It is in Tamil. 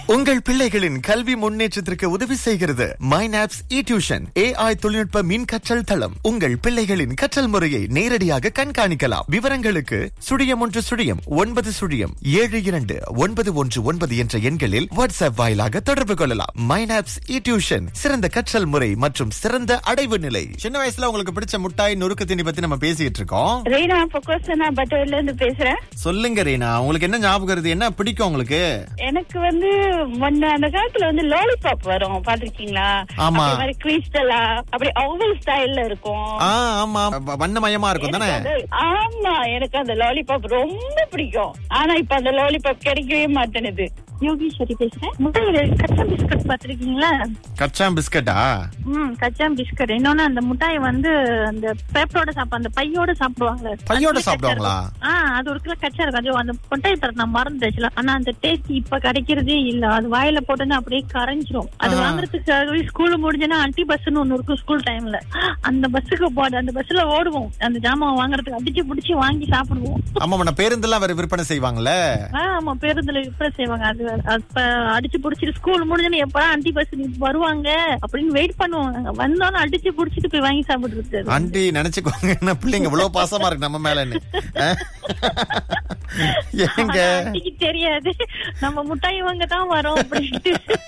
உங்கள் பிள்ளைகளின் கல்வி முன்னேற்றத்திற்கு உதவி செய்கிறது மைனாப்ஸ் இ டியூஷன் ஏஐ தொழில்நுட்ப மின் கற்றல் தளம் உங்கள் பிள்ளைகளின் கற்றல் முறையை நேரடியாக கண்காணிக்கலாம் விவரங்களுக்கு சுழியம் ஒன்று சுழியம் ஒன்பது சுழியம் ஏழு இரண்டு ஒன்பது ஒன்று ஒன்பது என்ற எண்களில் வாட்ஸ்அப் வாயிலாக தொடர்பு கொள்ளலாம் மைனாப்ஸ் இ டியூஷன் சிறந்த கற்றல் முறை மற்றும் சிறந்த அடைவு நிலை சின்ன வயசுல உங்களுக்கு பிடிச்ச முட்டாய் நொறுக்கு தீனி பத்தி நம்ம பேசிட்டு இருக்கோம் ரீனா பொக்கோசனா பட்டோர்ல இருந்து பேசுறேன் சொல்லுங்க ரீனா உங்களுக்கு என்ன ஞாபகம் வருது என்ன பிடிக்கும் உங்களுக்கு எனக்கு வந்து முன்ன அந்த காலத்துல வந்து லாலிபாப் வரும் பாத்திருக்கீங்களா ஆமா. அதே மாதிரி கிறிஸ்டலா அப்படி ஓவல் ஸ்டைல்ல இருக்கும் ஆ ஆமா வ- வண்ணமயமா இருக்கும் தானே எனக்கு அது- ஆமா எனக்கு அந்த லாலிபாப் ரொம்ப பிடிக்கும் ஆனா இப்ப அந்த லாலிபாப் கிடைக்கவே மாட்டேனுது யோகீஸ்வரி பேசுறேன் முட்டையில கச்சா பிஸ்கட் பாத்திருக்கீங்களா கச்சா பிஸ்கட்டா ம் கச்சா பிஸ்கட் இன்னொன்னு அந்த முட்டாய் வந்து அந்த பேப்பரோட சாப்பிட அந்த பையோட சாப்பிடுவாங்க பையோட அதுலயே சாப்பிடுவாங்களா? கச்சா இருக்கும். ஆ அது ஒரு கிலோ கச்சா இருக்கும் அது அந்த முட்டாய் தர நான் மறந்துச்சுல ஆனா அந்த டேஸ்ட் இப்ப கிடைக்கிறதே இல்ல அது வாயில போட்டோன்னா அப்படியே கரைஞ்சிரும் அது ஆ. வாங்குறதுக்காகவே ஸ்கூல் முடிஞ்சனா அன்டி பஸ்ன்னு ஒண்ணு இருக்கும் ஸ்கூல் டைம்ல அந்த பஸ்ஸுக்கு போட அந்த பஸ்ல ஓடுவோம் அந்த ஜாமான் வாங்குறதுக்கு அடிச்சு புடிச்சு வாங்கி சாப்பிடுவோம் ஆமா நான் பேருந்தெல்லாம் வேற விற்பனை செய்வாங்கல்ல ஆ, ஆமா பேருந்துல விற்பனை செய்வாங்க அது அப்ப அடிச்சு புடிச்சிட்டு ஸ்கூல் முடிஞ்சோன்னு எப்படா அண்டி பஸ் வருவாங்க அப்படின்னு வெயிட் பண்ணுவோம் நாங்க. வந்தோன்னு அடிச்சு புடிச்சிட்டு போய் வாங்கி சாப்பிடுறது ஆண்டி நினைச்சுக்கோங்க என்ன பிள்ளைங்க இவ்வளவு பாசமா இருக்கு நம்ம மேலன்னு அஹ்? ஏங்க ஆனா, ஆண்டிக்கு தெரியாது நம்ம முட்டாய் வாங்க தான் வரோம் அப்படின்ட்டு